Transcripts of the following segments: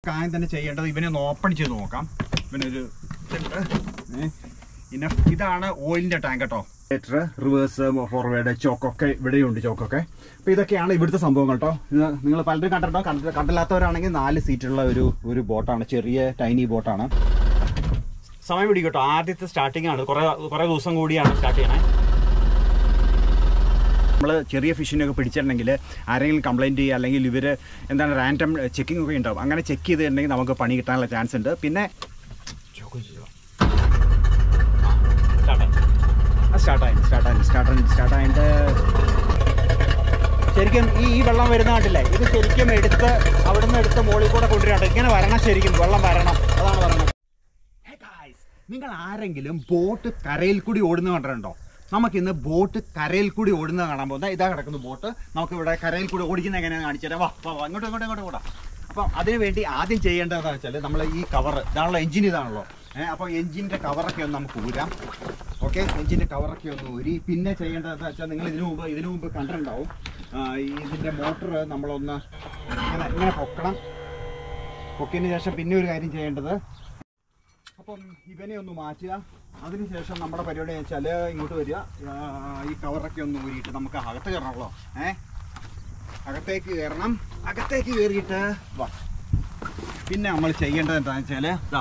ആദ്യം തന്നെ ചെയ്യേണ്ടത് ഇവനെ ഒന്ന് ഓപ്പൺ ചെയ്ത് നോക്കാം ഇവനൊരു ഇതുണ്ട്. ഏ, ഇനഫ് ഇതാണ് ഓയിലിന്റെ ടാങ്ക് കേട്ടോ റിവേഴ്സ് ഫോർവേഡ് ചോക്കൊക്കെ ഇവിടെയുണ്ട് ചോക്കൊക്കെ അപ്പൊ ഇതൊക്കെയാണ് ഇവിടുത്തെ സംഭവങ്ങൾ കേട്ടോ ഇത് നിങ്ങൾ പലരും കണ്ടിട്ടോ കണ്ട- കണ്ടില്ലാത്തവരാണെങ്കിൽ നാല് സീറ്റുള്ള ഒരു ഒരു ബോട്ടാണ് ചെറിയ ടൈനി ബോട്ടാണ് സമയം പിടിക്കും കേട്ടോ ആദ്യത്തെ സ്റ്റാർട്ടിംഗ് ആണ് കുറെ കുറെ ദിവസം കൂടിയാണ് സ്റ്റാർട്ട് ചെയ്യണേ നമ്മൾ ചെറിയ ഫിഷിനൊക്കെ പിടിച്ചിട്ടുണ്ടെങ്കിൽ ആരെങ്കിലും കംപ്ലൈൻറ്റ് ചെയ്യുക അല്ലെങ്കിൽ ഇവർ എന്താണ് റാൻഡം ചെക്കിംഗ് ഒക്കെ ഉണ്ടാവും അങ്ങനെ ചെക്ക് ചെയ്തിട്ടുണ്ടെങ്കിൽ നമുക്ക് പണി കിട്ടാനുള്ള ചാൻസ് ഉണ്ട് പിന്നെ സ്റ്റാർട്ടായി സ്റ്റാർട്ടായി സ്റ്റാർട്ടായി സ്റ്റാർട്ടായിട്ട് ശരിക്കും ഈ ഈ വെള്ളം വരുന്ന കണ്ടില്ലേ ഇത് ശരിക്കും എടുത്ത് അവിടുന്ന് എടുത്ത് മുകളിൽ കൂടെ കൊണ്ടുവരാണ്ട് ഇങ്ങനെ വരണം ശരിക്കും വെള്ളം വരണം അതാണ് പറയുന്നത് നിങ്ങൾ ആരെങ്കിലും ബോട്ട് കരയിൽ കൂടി ഓടുന്ന കണ്ടിട്ടുണ്ടോ നമുക്കിന്ന് ബോട്ട് കരയിൽ കൂടി ഓടുന്നത് കാണാൻ പോകുന്നത് ഇതാ കിടക്കുന്ന ബോട്ട് നമുക്ക് ഇവിടെ കരയിൽ കൂടി ഓടിക്കുന്ന എങ്ങനെയാണെന്ന് കാണിച്ചു തരാം വാ വാ വാ, ഇങ്ങോട്ട് ഇങ്ങോട്ട് ഇങ്ങോട്ട് കൂടാ അപ്പം അതിന് വേണ്ടി ആദ്യം ചെയ്യേണ്ടതെന്ന് വെച്ചാൽ നമ്മൾ ഈ കവർ ഇതാണല്ലോ എഞ്ചിൻ ഇതാണല്ലോ ഏഹ് അപ്പോൾ എഞ്ചിൻ്റെ കവറൊക്കെ ഒന്ന് നമുക്ക് ഊരാം ഓക്കെ എഞ്ചിൻ്റെ കവറൊക്കെ ഒന്ന് ഊരി പിന്നെ ചെയ്യേണ്ടതെന്ന് വെച്ചാൽ നിങ്ങൾ ഇതിനു മുമ്പ് ഇതിനു മുമ്പ് കണ്ടിട്ടുണ്ടാവും ആ, ഈ ഇതിൻ്റെ മോട്ടർ നമ്മളൊന്ന് ഇങ്ങനെ ഇങ്ങനെ പൊക്കണം പൊക്കിയതിന് ശേഷം പിന്നെ ഒരു കാര്യം ചെയ്യേണ്ടത് അപ്പം ഇവനെ ഒന്ന് മാറ്റുക അതിനുശേഷം നമ്മുടെ പരിപാടി എന്ന് വെച്ചാൽ ഇങ്ങോട്ട് വരിക ആ, ഈ കവറൊക്കെ ഒന്ന് ഊരിയിട്ട് നമുക്ക് അകത്ത് കയറണമല്ലോ ഏ അകത്തേക്ക് കയറണം അകത്തേക്ക് കയറിയിട്ട് വാ പിന്നെ നമ്മൾ ചെയ്യേണ്ടത് എന്താണെന്ന് വെച്ചാൽ ഇതാ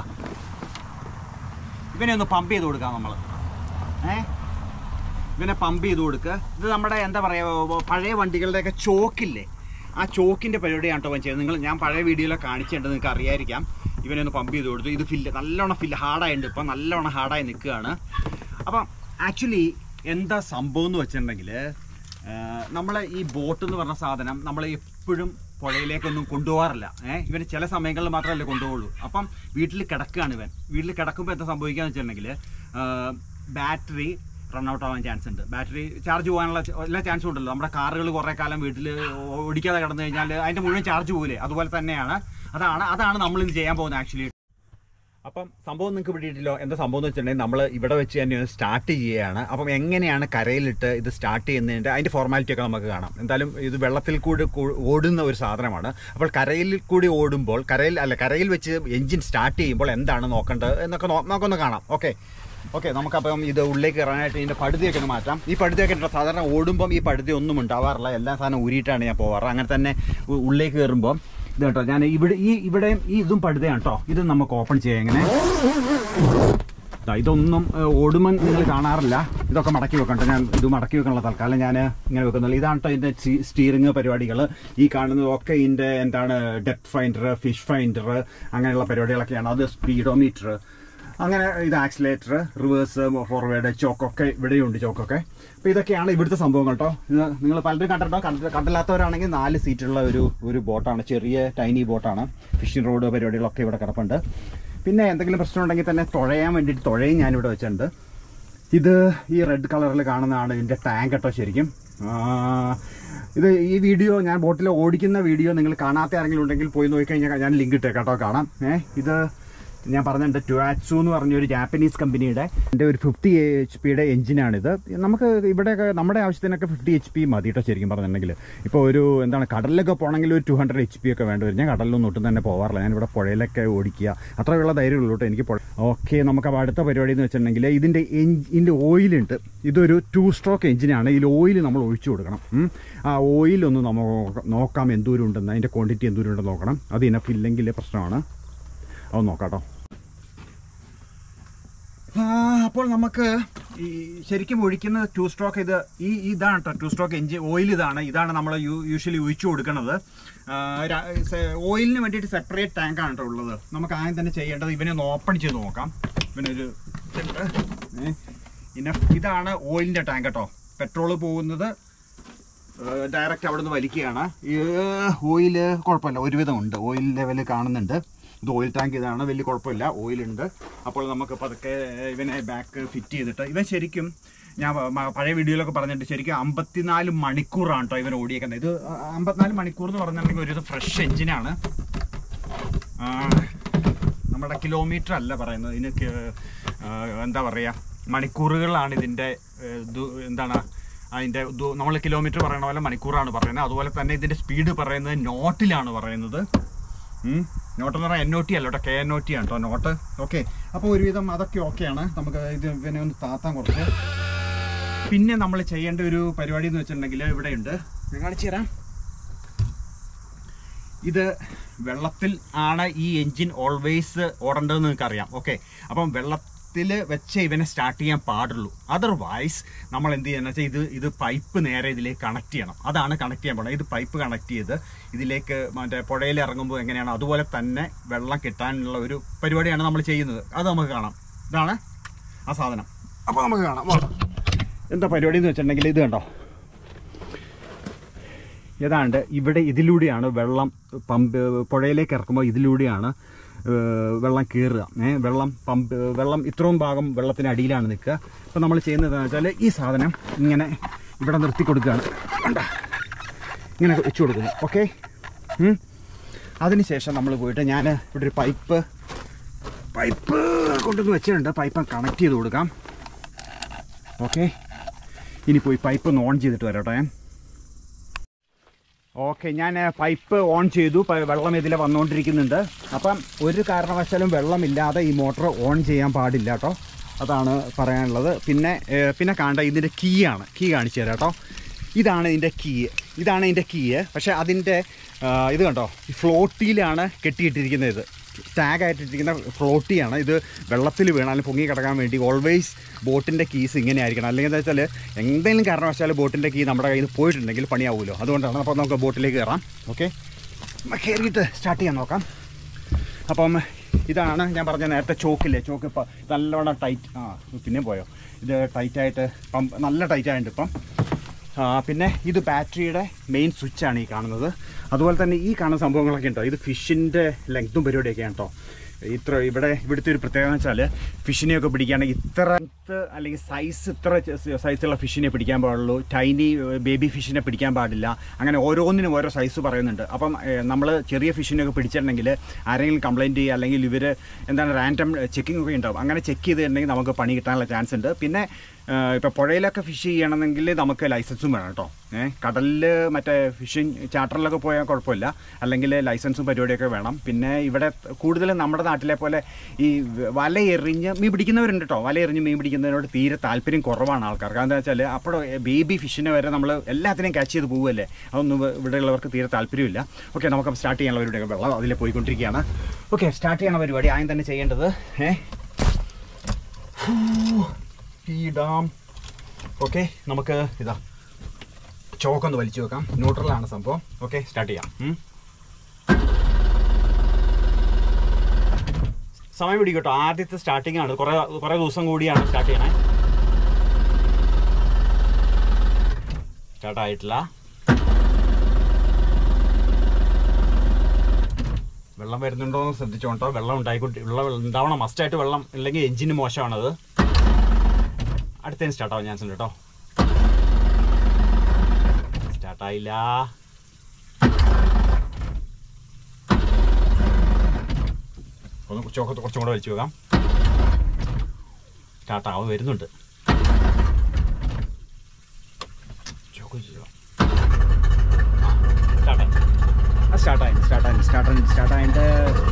ഇവനെ ഒന്ന് പമ്പ് ചെയ്ത് കൊടുക്കാം നമ്മൾ ഏ ഇവനെ പമ്പ് ചെയ്ത് കൊടുക്കുക ഇത് നമ്മുടെ എന്താ പറയുക പഴയ വണ്ടികളുടെയൊക്കെ ചോക്കില്ലേ ആ ചോക്കിൻ്റെ പരിപാടിയാണ് കേട്ടോ അവൻ ചെയ്യുന്നത് നിങ്ങൾ ഞാൻ പഴയ വീഡിയോയിലൊക്കെ കാണിച്ചിട്ടുണ്ട് നിങ്ങൾക്ക് അറിയായിരിക്കാം ഇവനെ ഒന്ന് പമ്പ് ചെയ്ത് കൊടുത്തു ഇത് ഫില്ല് നല്ലോണം ഫില്ല് ഹാർഡായിട്ടുണ്ട് ഇപ്പം നല്ലോണം ഹാർഡായി നിൽക്കുകയാണ് അപ്പം ആക്ച്വലി എന്താ സംഭവം എന്ന് വെച്ചിട്ടുണ്ടെങ്കിൽ നമ്മൾ ഈ ബോട്ട് എന്ന് പറഞ്ഞ സാധനം നമ്മൾ എപ്പോഴും പുഴയിലേക്കൊന്നും കൊണ്ടുപോകാറില്ല ഏഹ് ഇവന് ചില സമയങ്ങളിൽ മാത്രമല്ലേ കൊണ്ടുപോകുള്ളൂ അപ്പം വീട്ടിൽ കിടക്കുകയാണ് ഇവൻ വീട്ടിൽ കിടക്കുമ്പോൾ എന്താ സംഭവിക്കുകയെന്ന് വെച്ചിട്ടുണ്ടെങ്കിൽ ബാറ്ററി റൺ ഔട്ട് ആവാൻ ചാൻസ് ഉണ്ട് ബാറ്ററി ചാർജ് പോകാനുള്ള ച- എല്ലാ ചാൻസും ഉണ്ടല്ലോ നമ്മുടെ കാറുകൾ കുറേ കാലം വീട്ടിൽ ഓടിക്കാതെ കിടന്നു കഴിഞ്ഞാൽ അതിൻ്റെ മുഴുവൻ ചാർജ് പോകില്ലേ അതുപോലെ തന്നെയാണ് അതാണ് അതാണ് നമ്മൾ ഇന്ന് ചെയ്യാൻ പോകുന്നത് ആക്ച്വലി അപ്പം സംഭവം നിങ്ങൾക്ക് പിടിയിട്ടില്ലോ എന്താ സംഭവം എന്ന് വെച്ചിട്ടുണ്ടെങ്കിൽ നമ്മൾ ഇവിടെ വെച്ച് തന്നെ സ്റ്റാർട്ട് ചെയ്യുകയാണ് അപ്പം എങ്ങനെയാണ് കരയിലിട്ട് ഇത് സ്റ്റാർട്ട് ചെയ്യുന്നതിൻ്റെ അതിൻ്റെ ഫോർമാലിറ്റി ഒക്കെ നമുക്ക് കാണാം എന്തായാലും ഇത് വെള്ളത്തിൽ കൂടി കൂ- ഓടുന്ന ഒരു സാധനമാണ് അപ്പോൾ കരയിൽ കൂടി ഓടുമ്പോൾ കരയിൽ അല്ല കരയിൽ വെച്ച് എഞ്ചിൻ സ്റ്റാർട്ട് ചെയ്യുമ്പോൾ എന്താണ് നോക്കേണ്ടത് എന്നൊക്കെ നോ- നമുക്കൊന്ന് കാണാം ഓക്കെ ഓക്കെ നമുക്കപ്പം ഇത് ഉള്ളിലേക്ക് കയറാനായിട്ട് ഇതിൻ്റെ പടുതിയൊക്കെ ഒന്ന് മാറ്റാം ഈ പടുതിയൊക്കെ ഉണ്ടോ സാധാരണ ഓടുമ്പം ഈ പടുതി ഒന്നും ഉണ്ടാവാറില്ല എല്ലാ സാധനം ഊരിയിട്ടാണ് ഞാൻ പോവാറ് അങ്ങനെ തന്നെ ഉ- ഉള്ളിലേക്ക് കയറുമ്പോൾ ഇത് കേട്ടോ ഞാൻ ഇവിടെ ഈ ഇവിടെയും ഈ ഇതും പടുതയാണ് കേട്ടോ ഇത് നമുക്ക് ഓപ്പൺ ചെയ്യാം എങ്ങനെ ദാ ഇതൊന്നും ഏഹ്, ഓടുമ്പം നിങ്ങൾ കാണാറില്ല ഇതൊക്കെ മടക്കി വെക്കണ്ട ഞാൻ ഇത് മടക്കി വെക്കാനുള്ള തൽക്കാലം ഞാൻ ഇങ്ങനെ വെക്കുന്നുള്ളൂ ഇതാണ് കേട്ടോ ഇതിൻ്റെ സ്റ്റിയറിംഗ് പരിപാടികൾ ഈ കാണുന്നതൊക്കെ ഇതിൻ്റെ എന്താണ് ഡെപ്ത് ഫൈൻഡർ ഫിഷ് ഫൈൻഡർ അങ്ങനെയുള്ള പരിപാടികളൊക്കെയാണ് അത് സ്പീഡോമീറ്റർ അങ്ങനെ ഇത് ആക്സിലേറ്റർ റിവേഴ്സ് ഫോർവേഡ് ചോക്കൊക്കെ ഇവിടെയുണ്ട് ചോക്കൊക്കെ അപ്പോൾ ഇതൊക്കെയാണ് ഇവിടുത്തെ സംഭവങ്ങൾ കേട്ടോ ഇത് നിങ്ങൾ പലരും കണ്ടിട്ടോ കണ്ട കണ്ടില്ലാത്തവരാണെങ്കിൽ നാല് സീറ്റുള്ള ഒരു ഒരു ബോട്ടാണ് ചെറിയ ടൈനി ബോട്ടാണ് ഫിഷിംഗ് റോഡ് പരിപാടികളൊക്കെ ഇവിടെ കിടപ്പുണ്ട് പിന്നെ എന്തെങ്കിലും പ്രശ്നം ഉണ്ടെങ്കിൽ തന്നെ തുഴയാൻ വേണ്ടിയിട്ട് തുഴയും ഞാനിവിടെ വെച്ചിട്ടുണ്ട് ഇത് ഈ റെഡ് കളറിൽ കാണുന്നതാണ് ഇതിൻ്റെ ടാങ്ക് കേട്ടോ ശരിക്കും ആ, ഇത് ഈ വീഡിയോ ഞാൻ ബോട്ടിൽ ഓടിക്കുന്ന വീഡിയോ നിങ്ങൾ കാണാത്ത ആരെങ്കിലും ഉണ്ടെങ്കിൽ പോയി നോക്കിക്കഴിഞ്ഞാൽ ഞാൻ ലിങ്ക് ഇട്ടേക്കാം കേട്ടോ കാണാം ഏ ഇത് ഞാൻ പറഞ്ഞിട്ടുണ്ട് ടുവാറ്റ്സു എന്ന് പറഞ്ഞ ഒരു ജാപ്പനീസ് കമ്പനിയുടെ എൻ്റെ ഒരു ഫിഫ്റ്റി എച്ച് പിയുടെ എഞ്ചിനാണിത് നമുക്ക് ഇവിടെയൊക്കെ നമ്മുടെ ആവശ്യത്തിനൊക്കെ ഫിഫ്റ്റി എച്ച് പി മതി കേട്ടോ ശരിക്കും പറഞ്ഞിട്ടുണ്ടെങ്കിൽ ഇപ്പോൾ ഒരു എന്താണ് കടലിലൊക്കെ പോകണമെങ്കിൽ ഒരു ടു ഹൺഡ്രഡ് എച്ച് പി ഒക്കെ വേണ്ടി വരും ഞാൻ കടലിലൊന്നും ഒട്ടും തന്നെ പോകാറില്ല ഞാൻ ഇവിടെ പുഴയിലൊക്കെ ഓടിക്കുക അത്രയുള്ള ധൈര്യമുള്ളൂ കേട്ടോ എനിക്ക് ഓക്കെ നമുക്ക് അപ്പോൾ അടുത്ത പരിപാടി എന്ന് വെച്ചിട്ടുണ്ടെങ്കിൽ ഇതിൻ്റെ ഇതിൻ്റെ ഓയിലുണ്ട് ഇതൊരു ടു സ്ട്രോക്ക് എഞ്ചിനാണ് ഇതിൽ ഓയിൽ നമ്മൾ ഒഴിച്ചു കൊടുക്കണം ഉം. ആ ഓയിലൊന്ന് നമുക്ക് നോക്കാം എന്തോരം ഉണ്ടെന്ന് അതിൻ്റെ ക്വാണ്ടിറ്റി എന്തോരം ഉണ്ടെന്ന് നോക്കണം അത് ഇനഫ് ഇല്ലെങ്കിൽ പ്രശ്നമാണ് അത് നോക്കാം കേട്ടോ ആ, അപ്പോൾ നമുക്ക് ഈ ശരിക്കും ഒഴിക്കുന്ന ടു സ്ട്രോക്ക് ഇത് ഈ ഇതാണ് കേട്ടോ ടു സ്ട്രോക്ക് എഞ്ചിൻ ഓയിൽ ഇതാണ് ഇതാണ് നമ്മൾ യൂഷ്വലി ഒഴിച്ചു കൊടുക്കുന്നത് ആ, ര- സെ- ഓയിലിന് വേണ്ടിയിട്ട് സെപ്പറേറ്റ് ടാങ്ക് ആണ് കേട്ടോ ഉള്ളത് നമുക്ക് ആദ്യം തന്നെ ചെയ്യേണ്ടത് ഇവനെ ഒന്ന് ഓപ്പൺ ചെയ്ത് നോക്കാം ഇവനൊരു ഇതുണ്ട്. ഏ, ഇനഫ് ഇതാണ് ഓയിലിൻ്റെ ടാങ്ക് കേട്ടോ പെട്രോൾ പോകുന്നത് ഡയറക്റ്റ് അവിടെ നിന്ന് വലിക്കുകയാണ് ഈ ഓയിൽ കുഴപ്പമില്ല ഒരുവിധം ഉണ്ട് ഓയിൽ ലെവൽ കാണുന്നുണ്ട് ഇത് ഓയിൽ ടാങ്ക് ഇതാണ് വലിയ കുഴപ്പമില്ല ഓയിലുണ്ട് അപ്പോൾ നമുക്ക് പതുക്കെ ഇവനെ ബാക്ക് ഫിറ്റ് ചെയ്തിട്ട് ഇവൻ ശരിക്കും ഞാൻ മ- പഴയ വീഡിയോയിലൊക്കെ പറഞ്ഞിട്ട് ശരിക്കും അമ്പത്തിനാല് മണിക്കൂറാണ് കേട്ടോ ഇവൻ ഓടിയേക്കുന്നത് ഇത് അമ്പത്തിനാല് മണിക്കൂർ എന്ന് പറഞ്ഞിട്ടുണ്ടെങ്കിൽ ഒരു ഫ്രഷ് എഞ്ചിനാണ് നമ്മുടെ കിലോമീറ്റർ അല്ല പറയുന്നത് ഇതിന് ക- ആ, എന്താ പറയുക മണിക്കൂറുകളാണ് ഇതിൻ്റെ ഏ, ദു- എന്താണ് അതിൻ്റെ നമ്മൾ കിലോമീറ്റർ പറയുന്ന പോലെ മണിക്കൂറാണ് പറയുന്നത് അതുപോലെ തന്നെ ഇതിൻ്റെ സ്പീഡ് പറയുന്നത് നോട്ടിലാണ് പറയുന്നത് ഉം. നോട്ട് എന്ന് പറഞ്ഞാൽ എൻ ഒ ടി അല്ല കേട്ടോ കെ എൻ ഒ ടി ആണ് കേട്ടോ നോട്ട് ഓക്കെ അപ്പോൾ ഒരുവിധം അതൊക്കെ ഓക്കെയാണ് നമുക്ക് ഇത് പിന്നെ ഒന്ന് താത്താൻ കുറച്ച് പിന്നെ നമ്മൾ ചെയ്യേണ്ട ഒരു പരിപാടി എന്ന് വെച്ചിട്ടുണ്ടെങ്കിൽ ഇവിടെയുണ്ട് ഞാൻ കാണിച്ചു തരാം ഇത് വെള്ളത്തിൽ ആണ് ഈ എൻജിൻ ഓൾവേസ് ഓടേണ്ടതെന്ന് നിങ്ങൾക്ക് അറിയാം ഓക്കെ അപ്പം വെള്ളത്തിൽ വെച്ച് ഇവനെ സ്റ്റാർട്ട് ചെയ്യാൻ പാടുള്ളൂ അതർവൈസ് നമ്മൾ എന്ത് ചെയ്യുന്നത് വെച്ചാൽ ഇത് ഇത് പൈപ്പ് നേരെ ഇതിലേക്ക് കണക്ട് ചെയ്യണം അതാണ് കണക്ട് ചെയ്യാൻ പോകുന്നത് ഇത് പൈപ്പ് കണക്ട് ചെയ്ത് ഇതിലേക്ക് മറ്റേ പുഴയിൽ ഇറങ്ങുമ്പോൾ എങ്ങനെയാണ് അതുപോലെ തന്നെ വെള്ളം കിട്ടാനുള്ള ഒരു പരിപാടിയാണ് നമ്മൾ ചെയ്യുന്നത് അത് നമുക്ക് കാണാം ഇതാണ് ആ സാധനം അപ്പോൾ നമുക്ക് കാണാം വാ. എന്താ പരിപാടി എന്ന് വെച്ചിട്ടുണ്ടെങ്കിൽ ഇത് കണ്ടോ ഏതാണ്ട് ഇവിടെ ഇതിലൂടെയാണ് വെള്ളം പമ്പ് പുഴയിലേക്ക് ഇറക്കുമ്പോൾ ഇതിലൂടെയാണ് ഏഹ്, വെള്ളം കയറുക ഏ വെള്ളം പമ്പ് വെള്ളം ഇത്രയും ഭാഗം വെള്ളത്തിന് അടിയിലാണ് നിൽക്കുക അപ്പോൾ നമ്മൾ ചെയ്യുന്നത് എന്താണെന്ന് വെച്ചാൽ ഈ സാധനം ഇങ്ങനെ ഇവിടെ നിർത്തി കൊടുക്കുകയാണ് കണ്ടോ? ഇങ്ങനെ വെച്ച് കൊടുക്കുന്നു ഓക്കെ അതിനുശേഷം നമ്മൾ പോയിട്ട് ഞാൻ ഇവിടെ ഒരു പൈപ്പ് പൈപ്പ് കൊണ്ടുവന്ന് വെച്ചിട്ടുണ്ട് പൈപ്പ് കണക്ട് ചെയ്ത് കൊടുക്കാം ഓക്കെ ഇനി പോയി പൈപ്പ് ഒന്ന് ഓൺ ചെയ്തിട്ട് വരാം കേട്ടോ ഞാൻ ഓക്കെ ഞാൻ പൈപ്പ് ഓൺ ചെയ്തു പ- വെള്ളം ഇതിൽ വന്നുകൊണ്ടിരിക്കുന്നുണ്ട് അപ്പം ഒരു കാരണവശാലും വെള്ളമില്ലാതെ ഈ മോട്ടോർ ഓൺ ചെയ്യാൻ പാടില്ല കേട്ടോ അതാണ് പറയാനുള്ളത് പിന്നെ ഏ, പിന്നെ കാണേണ്ട ഇതിൻ്റെ കീ ആണ് കീ കാണിച്ചു തരാം കേട്ടോ ഇതാണ് ഇതിൻ്റെ കീ ഇതാണ് ഇതിൻ്റെ കീ പക്ഷേ അതിൻ്റെ ആ, ഇത് കണ്ടോ ഈ ഫ്ലോട്ടിയിലാണ് കെട്ടിയിട്ടിരിക്കുന്നത് ഇത് ടാഗ് ആയിട്ടിരിക്കുന്ന ഫ്ലോട്ടിയാണ് ഇത് വെള്ളത്തിൽ വീണാലും പൊങ്ങി കിടക്കാൻ വേണ്ടി ഓൾവേസ് ബോട്ടിൻ്റെ കീസ് ഇങ്ങനെ ആയിരിക്കണം അല്ലെങ്കിൽ എന്താ വെച്ചാൽ എന്തെങ്കിലും കാരണവശാൽ ബോട്ടിൻ്റെ കീ നമ്മുടെ കയ്യിൽ നിന്ന് പോയിട്ടുണ്ടെങ്കിൽ പണിയാവുമല്ലോ അതുകൊണ്ടാണ് അപ്പോൾ നമുക്ക് ബോട്ടിലേക്ക് കയറാം ഓക്കെ കയറിയിട്ട് സ്റ്റാർട്ട് ചെയ്യാൻ നോക്കാം അപ്പം ഇതാണ് ഞാൻ പറഞ്ഞ നേരത്തെ ചോക്കില്ലേ ചോക്ക് ഇപ്പം നല്ലവണ്ണം ടൈറ്റ് ആ പിന്നെ പോയോ ഇത് ടൈറ്റായിട്ട് പമ്പ് നല്ല ടൈറ്റായിട്ടുണ്ട് ഇപ്പം ആ, പിന്നെ ഇത് ബാറ്ററിയുടെ മെയിൻ സ്വിച്ചാണ് ഈ കാണുന്നത് അതുപോലെ തന്നെ ഈ കാണുന്ന സംഭവങ്ങളൊക്കെ ഉണ്ടോ ഇത് ഫിഷിൻ്റെ ലെങ്ത്തും പരിപാടിയൊക്കെയാണ് കേട്ടോ ഇത്ര ഇവിടെ ഇവിടുത്തെ ഒരു പ്രത്യേകത എന്ന് വെച്ചാൽ ഫിഷിനെയൊക്കെ പിടിക്കുകയാണെങ്കിൽ ഇത്ര length അല്ലെങ്കിൽ സൈസ് ഇത്ര സൈസുള്ള ഫിഷിനെ പിടിക്കാൻ പാടുള്ളൂ ടൈനി ബേബി ഫിഷിനെ പിടിക്കാൻ പാടില്ല അങ്ങനെ ഓരോന്നിനും ഓരോ സൈസ് പറയുന്നുണ്ട് അപ്പം നമ്മൾ ചെറിയ ഫിഷിനെയൊക്കെ പിടിച്ചിട്ടുണ്ടെങ്കിൽ ആരെങ്കിലും കംപ്ലയിൻറ്റ് ചെയ്യുക അല്ലെങ്കിൽ ഇവർ എന്താണ് റാൻഡം ചെക്കിംഗ് ഒക്കെ ഉണ്ടാവും അങ്ങനെ ചെക്ക് ചെയ്തിട്ടുണ്ടെങ്കിൽ നമുക്ക് പണി കിട്ടാനുള്ള ചാൻസ് ഉണ്ട് പിന്നെ ഇപ്പോൾ പുഴയിലൊക്കെ ഫിഷ് ചെയ്യണമെങ്കിൽ നമുക്ക് ലൈസൻസും വേണം കേട്ടോ ഏഹ് കടലിൽ മറ്റേ ഫിഷിങ് ചാർട്ടറിലൊക്കെ പോയാൽ കുഴപ്പമില്ല അല്ലെങ്കിൽ ലൈസൻസും പരിപാടിയൊക്കെ വേണം പിന്നെ ഇവിടെ കൂടുതലും നമ്മുടെ നാട്ടിലെ പോലെ ഈ വല എറിഞ്ഞ് മീൻ പിടിക്കുന്നവരുണ്ട് കേട്ടോ വല എറിഞ്ഞ് മീൻ പിടിക്കുന്നതിനോട് തീരെ താല്പര്യം കുറവാണ് ആൾക്കാർക്ക് എന്താ വെച്ചാൽ അപ്പോൾ ബേബി ഫിഷിനെ വരെ നമ്മൾ എല്ലാത്തിനെയും ക്യാച്ച് ചെയ്ത് പോവുമല്ലേ അതൊന്നും ഇവ- ഇവിടെയുള്ളവർക്ക് തീരെ താല്പര്യമില്ല ഓക്കെ നമുക്ക് സ്റ്റാർട്ട് ചെയ്യാനുള്ള പരിപാടി വെള്ളം അതിൽ പോയിക്കൊണ്ടിരിക്കുകയാണ് ഓക്കെ സ്റ്റാർട്ട് ചെയ്യണ പരിപാടി ആദ്യം തന്നെ ചെയ്യേണ്ടത് ഏഹ് ഇടാം ഓക്കെ നമുക്ക് ഇതാ ചോക്കൊന്ന് വലിച്ചു വെക്കാം ന്യൂട്രലാണ് സംഭവം ഓക്കെ സ്റ്റാർട്ട് ചെയ്യാം ഉം. സമയം പിടിക്കട്ടോ ആദ്യത്തെ സ്റ്റാർട്ടിംഗ് ആണ് കുറേ കുറേ ദിവസം കൂടിയാണ് സ്റ്റാർട്ട് ചെയ്യണേ സ്റ്റാർട്ട് ആയിട്ടില്ല വെള്ളം വരുന്നുണ്ടോ എന്ന് ശ്രദ്ധിച്ചോട്ടോ വെള്ളം ഉണ്ടായിക്കൊണ്ട് വെള്ളം ഉണ്ടാവണം മസ്റ്റായിട്ട് വെള്ളം ഇല്ലെങ്കിൽ എഞ്ചിന് മോശമാണത് അടുത്തതിന് സ്റ്റാർട്ട് ആവാൻ ചാൻസ് ഉണ്ട് കേട്ടോ സ്റ്റാർട്ടായില്ല ഒന്ന് ചോക്കത്ത് കുറച്ചും കൂടെ വലിച്ചു വെക്കാം സ്റ്റാർട്ട് ആവും വരുന്നുണ്ട് ചോക്ക് വെച്ച് വെക്കാം. ആ, സ്റ്റാർട്ടായി സ്റ്റാർട്ടായി സ്റ്റാർട്ടായി സ്റ്റാർട്ടായി സ്റ്റാർട്ടായിട്ട്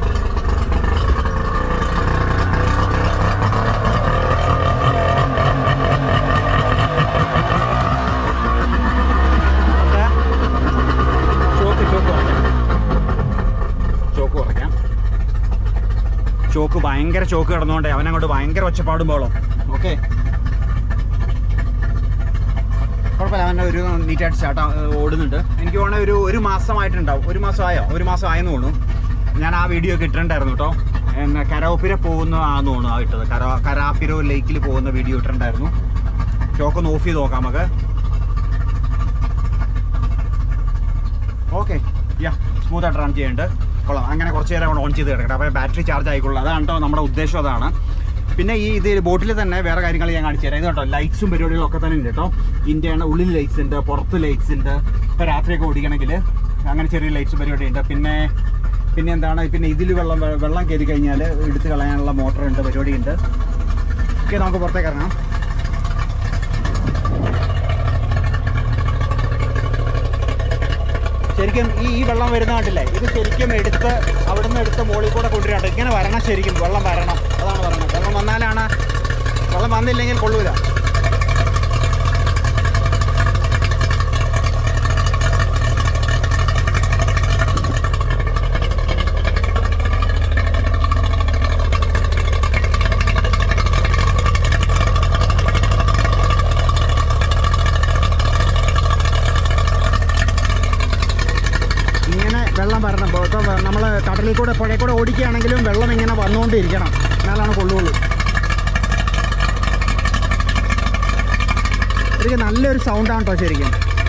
ചോക്ക് ചോക്ക് കുറയ്ക്കാം ചോക്ക് കുറയ്ക്കാം ചോക്ക് ഭയങ്കര ചോക്ക് കിടന്നുകൊണ്ടേ അവനങ്ങോട്ട് ഭയങ്കര ഒച്ചപ്പാടും ബോളും ഓക്കെ കുഴപ്പമില്ല അവൻ ഒരു നീറ്റായിട്ട് സ്റ്റാർട്ട് ഓടുന്നുണ്ട് എനിക്ക് തോന്നുന്നത് ഒരു ഒരു മാസമായിട്ടുണ്ടാവും ഒരു മാസമായോ ഒരു മാസം ആയെന്ന് തോന്നുന്നു ഞാൻ ആ വീഡിയോ ഒക്കെ ഇട്ടിട്ടുണ്ടായിരുന്നു കേട്ടോ എന്നാ കരോപ്പിര പോകുന്ന ആന്ന് തോന്നുന്നു ആ ഇട്ടത് കരാ കരാപ്പിരോ ലേക്കിൽ പോകുന്ന വീഡിയോ ഇട്ടിട്ടുണ്ടായിരുന്നു ചോക്കൊന്ന് ഓഫ് ചെയ്ത് നോക്കാം നമുക്ക് ഓക്കെ യാ സ്മൂത്ത് ആയിട്ട് റൺ ചെയ്യുന്നുണ്ട് കൊള്ളാം അങ്ങനെ കുറച്ച് നേരം കൊണ്ട് ഓൺ ചെയ്ത് കിടക്കട്ടെ അപ്പോൾ ബാറ്ററി ചാർജ് ആയിക്കൊള്ളൂ അതാണ് കേട്ടോ നമ്മുടെ ഉദ്ദേശം അതാണ് പിന്നെ ഈ ഇത് ബോട്ടിൽ തന്നെ വേറെ കാര്യങ്ങൾ ഞാൻ കാണിച്ചു തരാം ഇത് കേട്ടോ ലൈറ്റ്സും പരിപാടികളും ഒക്കെ തന്നെ ഉണ്ട് കേട്ടോ ഇന്ത്യയാണ് ഉള്ളിൽ ലൈറ്റ്സ് ഉണ്ട് പുറത്ത് ലൈറ്റ്സ് ഉണ്ട് ഇപ്പോൾ രാത്രിയൊക്കെ ഓടിക്കണമെങ്കിൽ അങ്ങനെ ചെറിയ ലൈറ്റ്സ് പരിപാടി ഉണ്ട് പിന്നെ പിന്നെ എന്താണ് പിന്നെ ഇതിൽ വെള്ളം വെള്ളം കയറി കഴിഞ്ഞാൽ എടുത്ത് കളയാനുള്ള മോട്ടർ ഉണ്ട് പരിപാടി ഉണ്ട് ഓക്കെ നമുക്ക് പുറത്തേക്ക് ഇറങ്ങാം ശരിക്കും ഈ ഈ വെള്ളം വരുന്ന കണ്ടില്ലേ ഇത് ശരിക്കും എടുത്ത് അവിടുന്ന് എടുത്ത് മുകളിൽ കൂടെ കൊണ്ടുവരണ്ട ഇങ്ങനെ വരണം ശരിക്കും വെള്ളം വരണം അതാണ് പറയുന്നത് വെള്ളം വന്നാലാണ് വെള്ളം വന്നില്ലെങ്കിൽ കൊള്ളൂല ഇങ്ങനെ വെള്ളം വരണം ഇപ്പോൾ നമ്മൾ കടലിൽ കൂടെ പുഴയിൽ കൂടെ ഓടിക്കുകയാണെങ്കിലും വെള്ളം ഇങ്ങനെ വന്നുകൊണ്ടിരിക്കണം എന്നാലാണ് കൊള്ളുള്ളൂ ശരിക്കും നല്ലൊരു സൗണ്ടാണ് കേട്ടോ ശരിക്കും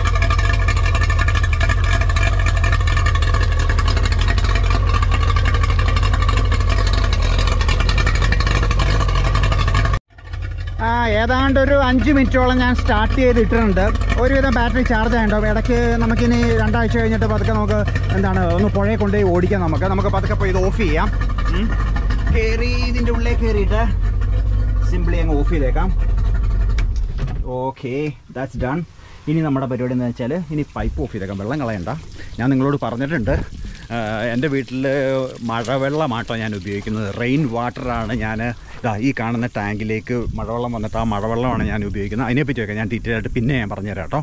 ആ ഏതാണ്ട് ഒരു അഞ്ച് മിനിറ്റോളം ഞാൻ സ്റ്റാർട്ട് ചെയ്തിട്ടുണ്ട് ഒരുവിധം ബാറ്ററി ചാർജ് ആയിട്ടുണ്ടാവും ഇടയ്ക്ക് നമുക്കിനി രണ്ടാഴ്ച കഴിഞ്ഞിട്ട് പതുക്കെ നമുക്ക് എന്താണ് ഒന്ന് പുഴയെ കൊണ്ടുപോയി ഓടിക്കാം നമുക്ക് നമുക്ക് പതുക്കെ പോയി ഇത് ഓഫ് ചെയ്യാം ഉം. കയറി ഇതിൻ്റെ ഉള്ളിൽ കയറിയിട്ട് സിമ്പിളി അങ്ങ് ഓഫ് ചെയ്തേക്കാം ഓക്കെ ദാറ്റ്സ് ഡൺ ഇനി നമ്മുടെ പരിപാടി എന്ന് വെച്ചാൽ ഇനി പൈപ്പ് ഓഫ് ചെയ്തേക്കാം വെള്ളം കളയണ്ട ഞാൻ നിങ്ങളോട് പറഞ്ഞിട്ടുണ്ട് ആ, എൻ്റെ വീട്ടിൽ മഴവെള്ളമാട്ടോ ഞാൻ ഉപയോഗിക്കുന്നത് റെയിൻ വാട്ടറാണ് ഞാൻ ഇതാ ഈ കാണുന്ന ടാങ്കിലേക്ക് മഴവെള്ളം വന്നിട്ട് ആ മഴവെള്ളമാണ് ഞാൻ ഉപയോഗിക്കുന്നത് അതിനെപ്പറ്റിയൊക്കെ ഞാൻ ഡീറ്റെയിൽ ആയിട്ട് പിന്നെ ഞാൻ പറഞ്ഞുതരാം കേട്ടോ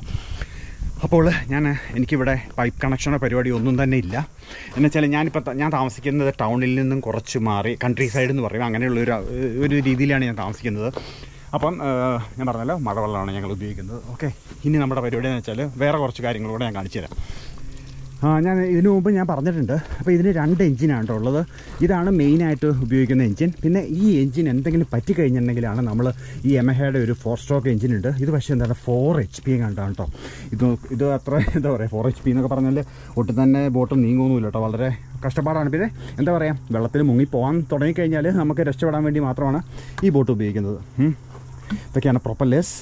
അപ്പോൾ ഞാൻ എനിക്കിവിടെ പൈപ്പ് കണക്ഷനോ പരിപാടി ഒന്നും തന്നെ ഇല്ല എന്ന് വെച്ചാൽ ഞാനിപ്പോൾ ത- ഞാൻ താമസിക്കുന്നത് ടൗണിൽ നിന്നും കുറച്ച് മാറി കൺട്രി സൈഡ് എന്ന് പറയും അങ്ങനെയുള്ള ഒരു ഒരു രീതിയിലാണ് ഞാൻ താമസിക്കുന്നത് അപ്പം ആ, ഞാൻ പറഞ്ഞല്ലോ മഴവെള്ളമാണ് ഞങ്ങൾ ഉപയോഗിക്കുന്നത് ഓക്കെ ഇനി നമ്മുടെ പരിപാടി എന്ന് വെച്ചാൽ വേറെ കുറച്ച് കാര്യങ്ങളൂടെ ഞാൻ കാണിച്ചു തരാം ആ ഞാൻ ഇതിനു മുമ്പ് ഞാൻ പറഞ്ഞിട്ടുണ്ട് അപ്പോൾ ഇതിന് രണ്ട് എഞ്ചിനാണ് കേട്ടോ ഉള്ളത് ഇതാണ് മെയിനായിട്ട് ഉപയോഗിക്കുന്ന എഞ്ചിൻ പിന്നെ ഈ എഞ്ചിൻ എന്തെങ്കിലും പറ്റിക്കഴിഞ്ഞിട്ടുണ്ടെങ്കിലാണ് നമ്മൾ ഈ എമഹയുടെ ഒരു ഫോർ സ്ട്രോക്ക് എഞ്ചിൻ ഉണ്ട് ഇത് പക്ഷേ എന്താണ് ഫോർ എച്ച് പി കണ്ടാണ് കേട്ടോ ഇത് ഇത് അത്ര എന്താ പറയുക ഫോർ എച്ച് പി എന്നൊക്കെ പറഞ്ഞാൽ ഒട്ടും തന്നെ ബോട്ട് നീങ്ങുമൊന്നുമില്ല കേട്ടോ വളരെ കഷ്ടപ്പാടാണ് പിന്നെ എന്താ പറയുക വെള്ളത്തിൽ മുങ്ങി പോകാൻ തുടങ്ങിക്കഴിഞ്ഞാൽ നമുക്ക് രക്ഷപ്പെടാൻ വേണ്ടി മാത്രമാണ് ഈ ബോട്ട് ഉപയോഗിക്കുന്നത് ഉം. ഇതൊക്കെയാണ് പ്രൊപ്പല്ലേഴ്സ്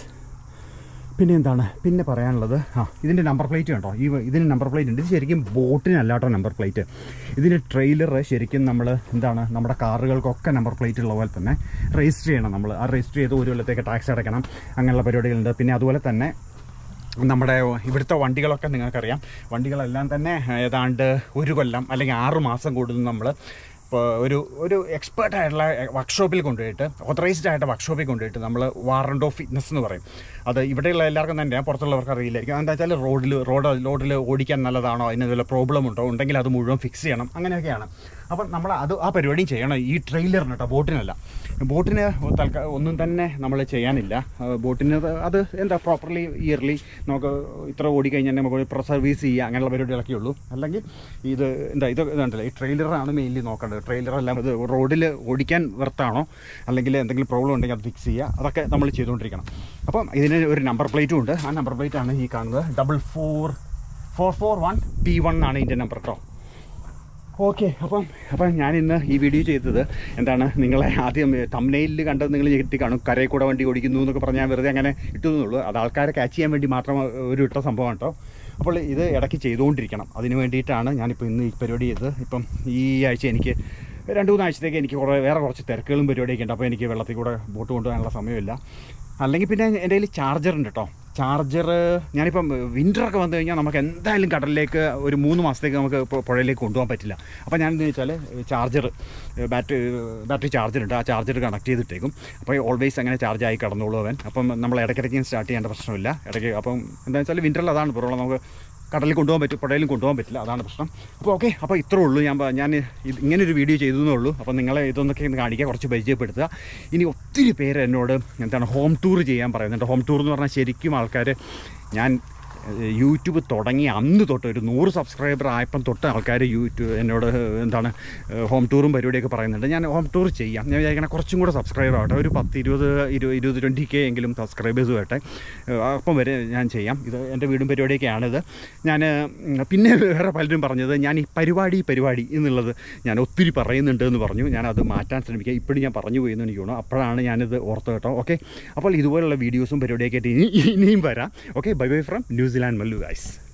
പിന്നെ എന്താണ് പിന്നെ പറയാനുള്ളത് ആ ഇതിൻ്റെ നമ്പർ പ്ലേറ്റ് കണ്ടോ ഈ ഇതിന് നമ്പർ പ്ലേറ്റ് ഉണ്ട് ഇത് ശരിക്കും ബോട്ടിനല്ല കേട്ടോ നമ്പർ പ്ലേറ്റ് ഇതിൻ്റെ ട്രെയിലർ ശരിക്കും നമ്മൾ എന്താണ് നമ്മുടെ കാറുകൾക്കൊക്കെ നമ്പർ പ്ലേറ്റ് ഉള്ള പോലെ തന്നെ രജിസ്റ്റർ ചെയ്യണം നമ്മൾ ആ രജിസ്റ്റർ ചെയ്ത് ഒരു കൊല്ലത്തേക്ക് ടാക്സ് അടയ്ക്കണം അങ്ങനെയുള്ള പരിപാടികളുണ്ട് പിന്നെ അതുപോലെ തന്നെ നമ്മുടെ ഇവിടുത്തെ വണ്ടികളൊക്കെ നിങ്ങൾക്കറിയാം വണ്ടികളെല്ലാം തന്നെ ഏതാണ്ട് ഒരു കൊല്ലം അല്ലെങ്കിൽ ആറ് മാസം കൂടുന്നു നമ്മൾ ഇപ്പോൾ ഒരു ഒരു എക്സ്പേർട്ട് ആയിട്ടുള്ള വർക്ക്ഷോപ്പിൽ കൊണ്ടുപോയിട്ട് ഓതറൈസ്ഡ് ആയിട്ട് വർക്ക്ഷോപ്പിൽ കൊണ്ടുപോയിട്ട് നമ്മൾ വാറണ്ട് ഓഫ് ഫിറ്റ്നസ് എന്ന് പറയും അത് ഇവിടെയുള്ള എല്ലാവർക്കും തന്നെ പുറത്തുള്ളവർക്ക് അറിയില്ലായിരിക്കും എന്താ വെച്ചാൽ റോഡിൽ റോഡ് റോഡിൽ ഓടിക്കാൻ നല്ലതാണോ അതിന് വല്ല പ്രോബ്ലം ഉണ്ടോ ഉണ്ടെങ്കിൽ അത് മുഴുവൻ ഫിക്സ് ചെയ്യണം അങ്ങനെയൊക്കെയാണ് അപ്പം നമ്മൾ അത് ആ പരിപാടിയും ചെയ്യണം ഈ ട്രെയിലറിന് കേട്ടോ ബോട്ടിനല്ല ബോട്ടിന് തൽക്കാ ഒന്നും തന്നെ നമ്മൾ ചെയ്യാനില്ല ആ, ബോട്ടിന് അത് അത് എന്താ പ്രോപ്പർലി ഇയർലി നമുക്ക് ഇത്ര ഓടിക്കഴിഞ്ഞാൽ നമുക്ക് പ്രോ സർവീസ് ചെയ്യുക അങ്ങനെയുള്ള പരിപാടികളൊക്കെ ഉള്ളൂ അല്ലെങ്കിൽ ഇത് എന്താ ഇത് ഇതുണ്ടല്ലോ ഈ ട്രെയിലറാണ് മെയിൻലി നോക്കേണ്ടത് ട്രെയിലറെല്ലാം ഇത് റോഡിൽ ഓടിക്കാൻ വെർത്താണോ അല്ലെങ്കിൽ എന്തെങ്കിലും പ്രോബ്ലം ഉണ്ടെങ്കിൽ അത് ഫിക്സ് ചെയ്യുക അതൊക്കെ നമ്മൾ ചെയ്തുകൊണ്ടിരിക്കണം അപ്പം ഇതിന് ഒരു നമ്പർ പ്ലേറ്റും ഉണ്ട് ആ നമ്പർ പ്ലേറ്റ് ആണ് ഈ കാണുന്നത് double four four four one P one ആണ് ഇതിൻ്റെ നമ്പർ കേട്ടോ ഓക്കെ അപ്പം അപ്പം ഞാൻ ഇന്ന് ഈ വീഡിയോ ചെയ്തത് എന്താണ് നിങ്ങളെ ആദ്യം തമ്മനയിൽ കണ്ടത് നിങ്ങൾ ഞെട്ടി കാണും കരയിൽ കൂടെ വണ്ടി ഓടിക്കുന്നു എന്നൊക്കെ പറഞ്ഞാൽ വെറുതെ അങ്ങനെ ഇട്ടുന്നുള്ളൂ അത് ആൾക്കാരെ ക്യാച്ച് ചെയ്യാൻ വേണ്ടി മാത്രം ഒരു ഇട്ട സംഭവമാണ് കേട്ടോ അപ്പോൾ ഇത് ഇടയ്ക്ക് ചെയ്തുകൊണ്ടിരിക്കണം അതിന് വേണ്ടിയിട്ടാണ് ഞാനിപ്പോൾ ഇന്ന് ഈ പരിപാടി ചെയ്തത് ഇപ്പം ഈ ആഴ്ച എനിക്ക് രണ്ട് മൂന്ന് ആഴ്ചത്തേക്ക് എനിക്ക് കുറേ വേറെ കുറച്ച് തിരക്കുകളും പരിപാടിയൊക്കെ ഉണ്ട് അപ്പോൾ എനിക്ക് വെള്ളത്തിൽ കൂടെ ബോട്ട് കൊണ്ടുപോകാനുള്ള സമയമില്ല അല്ലെങ്കിൽ പിന്നെ എൻ്റെ കയ്യിൽ ചാർജർ ഉണ്ട് കേട്ടോ ചാർജർ ഞാനിപ്പം വിൻ്ററൊക്കെ വന്നു കഴിഞ്ഞാൽ നമുക്ക് എന്തായാലും കടലിലേക്ക് ഒരു മൂന്ന് മാസത്തേക്ക് നമുക്ക് ഇപ്പോൾ പുഴയിലേക്ക് കൊണ്ടുപോകാൻ പറ്റില്ല അപ്പോൾ ഞാൻ എന്താ വെച്ചാൽ ചാർജർ ബാറ്ററി ബാറ്ററി ചാർജർ ഉണ്ട് ആ ചാർജർ കണക്ട് ചെയ്തിട്ടേക്കും അപ്പോൾ ഓൾവേസ് അങ്ങനെ ചാർജ് ആയി കടന്നോളൂ അവൻ അപ്പം നമ്മൾ ഇടയ്ക്കിടയ്ക്ക് സ്റ്റാർട്ട് ചെയ്യേണ്ട പ്രശ്നമില്ല ഇടയ്ക്ക് അപ്പം എന്താ വെച്ചാൽ വിൻ്ററിൽ അതാണ് പ്രോബ്ലം നമുക്ക് കടലിൽ കൊണ്ടുപോകാൻ പറ്റും പുഴയിലും കൊണ്ടുപോകാൻ പറ്റില്ല അതാണ് പ്രശ്നം അപ്പോൾ ഓക്കെ അപ്പോൾ ഇത്രേ ഉള്ളൂ ഞാൻ പ- ഞാൻ ഇത് ഇങ്ങനെ ഒരു വീഡിയോ ചെയ്തു എന്നേ ഉള്ളൂ അപ്പോൾ നിങ്ങളെ ഇതൊന്നൊക്കെ ഒന്ന് കാണിക്കുക കുറച്ച് പരിചയപ്പെടുത്തുക ഇനി ഒത്തിരി പേര് എന്നോട് എന്താണ് ഹോം ടൂർ ചെയ്യാൻ പറയുന്നുണ്ട് ഹോം ടൂർ എന്ന് പറഞ്ഞാൽ ശരിക്കും ആൾക്കാർ ഞാൻ ഏഹ്, യൂട്യൂബ് തുടങ്ങി അന്ന് തൊട്ട് ഒരു നൂറ് സബ്സ്ക്രൈബർ ആയപ്പം തൊട്ട് ആൾക്കാർ യൂട്യൂബ് എന്നോട് എന്താണ് ഏഹ്, ഹോം ടൂറും പരിപാടിയൊക്കെ പറയുന്നുണ്ട് ഞാൻ ഹോം ടൂർ ചെയ്യാം ഞാൻ വിചാരിക്കണ കുറച്ചും കൂടെ സബ്സ്ക്രൈബർ ആവട്ടെ ഒരു പത്ത് ഇരുപത് ഇരുപത് ഇരുപത് ട്വൻറ്റി കെ എങ്കിലും സബ്സ്ക്രൈബേഴ്സ് വരട്ടെ ഏഹ്, അപ്പം വരെ ഞാൻ ചെയ്യാം ഇത് എൻ്റെ വീടും പരിപാടിയൊക്കെയാണിത് ഞാൻ ഉം, പിന്നെ വേറെ പലരും പറഞ്ഞത് ഞാൻ ഈ പരിപാടി പരിപാടി എന്നുള്ളത് ഞാൻ ഒത്തിരി പറയുന്നുണ്ട് എന്ന് പറഞ്ഞു ഞാനത് മാറ്റാൻ ശ്രമിക്കുക ഇപ്പോഴും ഞാൻ പറഞ്ഞു പോയി എന്ന് എനിക്ക് തോന്നുന്നു അപ്പോഴാണ് ഞാനിത് ഓർത്ത് കേട്ടോ ഓക്കെ അപ്പോൾ ഇതുപോലുള്ള വീഡിയോസും പരിപാടിയൊക്കെ ആയിട്ട് ഇനി ഇനിയും വരാം okay bye bye from New Zealand Mallu guys